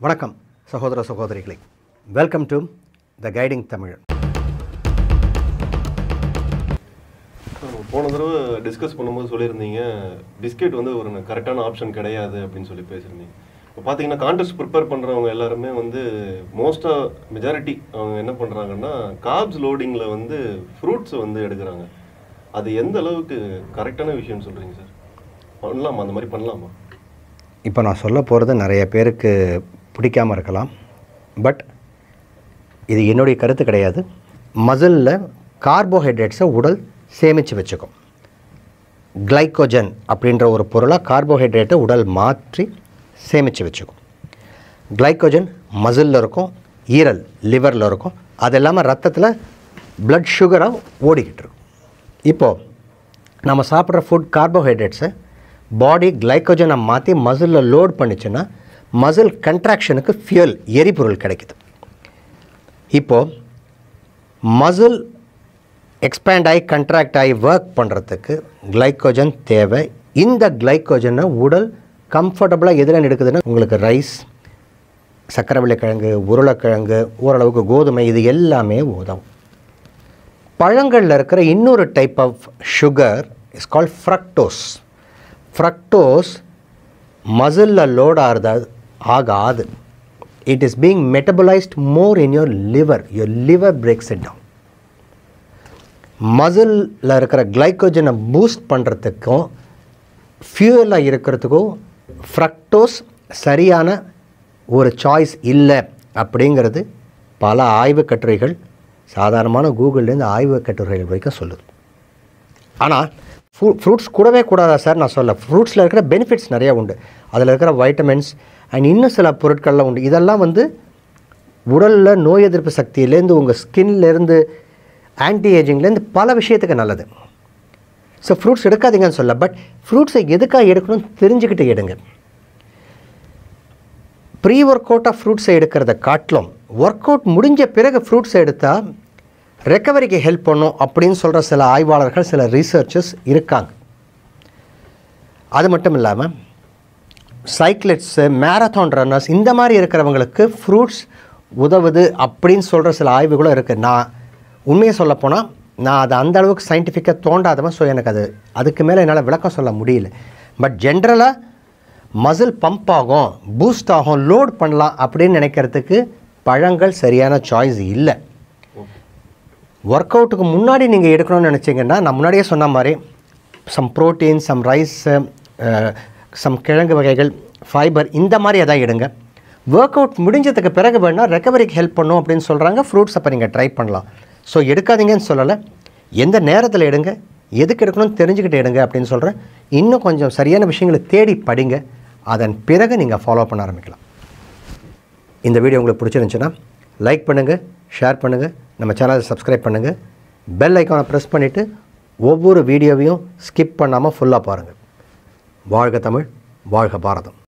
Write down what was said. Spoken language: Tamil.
வணக்கம் சகோதர சகோதரிகளே welcome to the guiding Tamil போன தடவை டிஸ்கஸ் பண்ணும்போது சொல்லியிருந்தீங்க பிஸ்கெட் வந்து ஒரு கரெக்டான ஆப்ஷன் கிடையாது அப்படின்னு சொல்லி பேசியிருந்தீங்க இப்போ பார்த்தீங்கன்னா கான்டெஸ்ட் ப்ரிப்பேர் பண்ணுறவங்க எல்லாருமே வந்து மோஸ்ட்டாக மெஜாரிட்டி அவங்க என்ன பண்ணுறாங்கன்னா கார்ப்ஸ் லோடிங்கில் வந்து ஃப்ரூட்ஸ் வந்து எடுக்கிறாங்க அது எந்த அளவுக்கு கரெக்டான விஷயம்னு சொல்கிறீங்க சார் பண்ணலாமா அந்த மாதிரி பண்ணலாமா இப்போ நான் சொல்ல போகிறது நிறைய பேருக்கு பிடிக்காம இருக்கலாம் பட் இது என்னுடைய கருத்து கிடையாது மசிலில் கார்போஹைட்ரேட்ஸை உடல் சேமித்து வச்சுக்கும் கிளைக்கோஜன் அப்படின்ற ஒரு பொருளாக கார்போஹைட்ரேட்டை உடல் மாற்றி சேமித்து வச்சுக்கும் கிளைக்கோஜன் மசிலில் இருக்கும் ஈரல் லிவரில் இருக்கும் அது இல்லாமல் ரத்தத்தில் blood சுகராக ஓடிக்கிட்டு இருக்கும் இப்போது நம்ம சாப்பிட்ற ஃபுட் கார்போஹைட்ரேட்ஸை பாடி கிளைக்கோஜனை மாற்றி மசிலில் லோட் பண்ணிச்சுன்னா மசில் கன்ட்ராக்ஷனுக்கு ஃபியூல் எரிபொருள் கிடைக்குது இப்போது மசில் எக்ஸ்பேண்ட் ஆகி கண்ட்ராக்ட் ஆகி ஒர்க் பண்ணுறதுக்கு கிளைக்கோஜன் தேவை இந்த கிளைக்கோஜனை உடல் கம்ஃபர்டபுளாக எதில் எடுக்குதுன்னா உங்களுக்கு ரைஸ் சக்கரவள்ளி கிழங்கு உருளைக்கிழங்கு ஓரளவுக்கு கோதுமை இது எல்லாமே உதவும் பழங்களில் இருக்கிற இன்னொரு type of sugar is call fructose fructose மசிலில் லோட் ஆகுது ஆகாது it is being metabolised more in your liver your liver breaks it down மசிலில் இருக்கிற கிளைக்கோஜனை பூஸ்ட் பண்ணுறதுக்கும் ஃபியூவலாக இருக்கிறதுக்கும் ஃப்ரக்டோஸ் சரியான ஒரு சாய்ஸ் இல்லை அப்படிங்கிறது பல ஆய்வுக் கட்டுரைகள் சாதாரணமான கூகுள்லேருந்து ஆய்வுக் கட்டுரைகள் வரைக்கும் சொல்லுது ஆனால் ஃப்ரூ ஃப்ரூட்ஸ் கூடவே கூடாதா சார் நான் சொல்ல ஃப்ரூட்ஸில் இருக்கிற பெனிஃபிட்ஸ் நிறையா உண்டு அதில் இருக்கிற வைட்டமின்ஸ் அண்ட் இன்னும் சில பொருட்கள்லாம் உண்டு இதெல்லாம் வந்து உடலில் நோய் எதிர்ப்பு சக்தியிலேருந்து உங்கள் ஸ்கின்லேருந்து ஆன்டி ஏஜிங்லேருந்து பல விஷயத்துக்கு நல்லது ஸோ ஃப்ரூட்ஸ் எடுக்காதீங்கன்னு சொல்ல பட் ஃப்ரூட்ஸை எதுக்காக எடுக்கணும்னு தெரிஞ்சுக்கிட்டு எடுங்க ப்ரீ ஒர்க் அவுட்டாக ஃப்ரூட்ஸை எடுக்கிறத காட்டிலும் ஒர்க் அவுட் முடிஞ்ச பிறகு ஃப்ரூட்ஸை எடுத்தால் ரெக்கவரிக்கு ஹெல்ப் பண்ணும் அப்படின்னு சொல்கிற சில ஆய்வாளர்கள் சில ரீசர்ச்சர்ஸ் இருக்காங்க அது மட்டும் இல்லாமல் சைக்கிளிஸ்ட்டு மேரத்தான் ரன்னர்ஸ் இந்த மாதிரி இருக்கிறவங்களுக்கு ஃப்ரூட்ஸ் உதவுது அப்படின்னு சொல்கிற சில ஆய்வுகளும் இருக்குது நான் உண்மையை சொல்லப்போனால் நான் அதை அந்த அளவுக்கு சயின்டிஃபிக்காக தோண்டாதவன் ஸோ எனக்கு அது அதுக்கு மேலே என்னால் விளக்கம் சொல்ல முடியல பட் ஜென்ரலாக மசில் பம்ப் ஆகும் பூஸ்ட் ஆகும் லோட் பண்ணலாம் அப்படின்னு நினைக்கிறதுக்கு பழங்கள் சரியான சாய்ஸ் இல்லை ஒர்க் அவுட்டுக்கு முன்னாடி நீங்கள் எடுக்கணும்னு நினச்சிங்கன்னா நான் முன்னாடியே சொன்ன மாதிரி some protein some rice some கிழங்கு வகைகள் ஃபைபர் இந்த மாதிரி எதாவது எடுங்க ஒர்க் அவுட் முடிஞ்சதுக்கு பிறகு வேணால் ரெக்கவரிக்கு ஹெல்ப் பண்ணும் அப்படின்னு சொல்கிறாங்க ஃப்ரூட்ஸ் அப்போ நீங்கள் ட்ரை பண்ணலாம் ஸோ எடுக்காதீங்கன்னு சொல்லலை எந்த நேரத்தில் எடுங்க எதுக்கு எடுக்கணும்னு தெரிஞ்சுக்கிட்டு எடுங்க அப்படின்னு சொல்கிறேன் இன்னும் கொஞ்சம் சரியான விஷயங்களை தேடி படிங்க அதன் பிறகு நீங்கள் ஃபாலோ பண்ண ஆரம்பிக்கலாம் இந்த வீடியோ உங்களுக்கு பிடிச்சிருந்துச்சுன்னா லைக் பண்ணுங்கள் ஷேர் பண்ணுங்கள் நம்ம சேனலை சப்ஸ்கிரைப் பண்ணுங்கள் பெல் ஐக்கானை ப்ரெஸ் பண்ணிவிட்டு ஒவ்வொரு வீடியோவையும் ஸ்கிப் பண்ணாமல் ஃபுல்லாக பாருங்கள் வாழ்க தமிழ் வாழ்க பாரதம்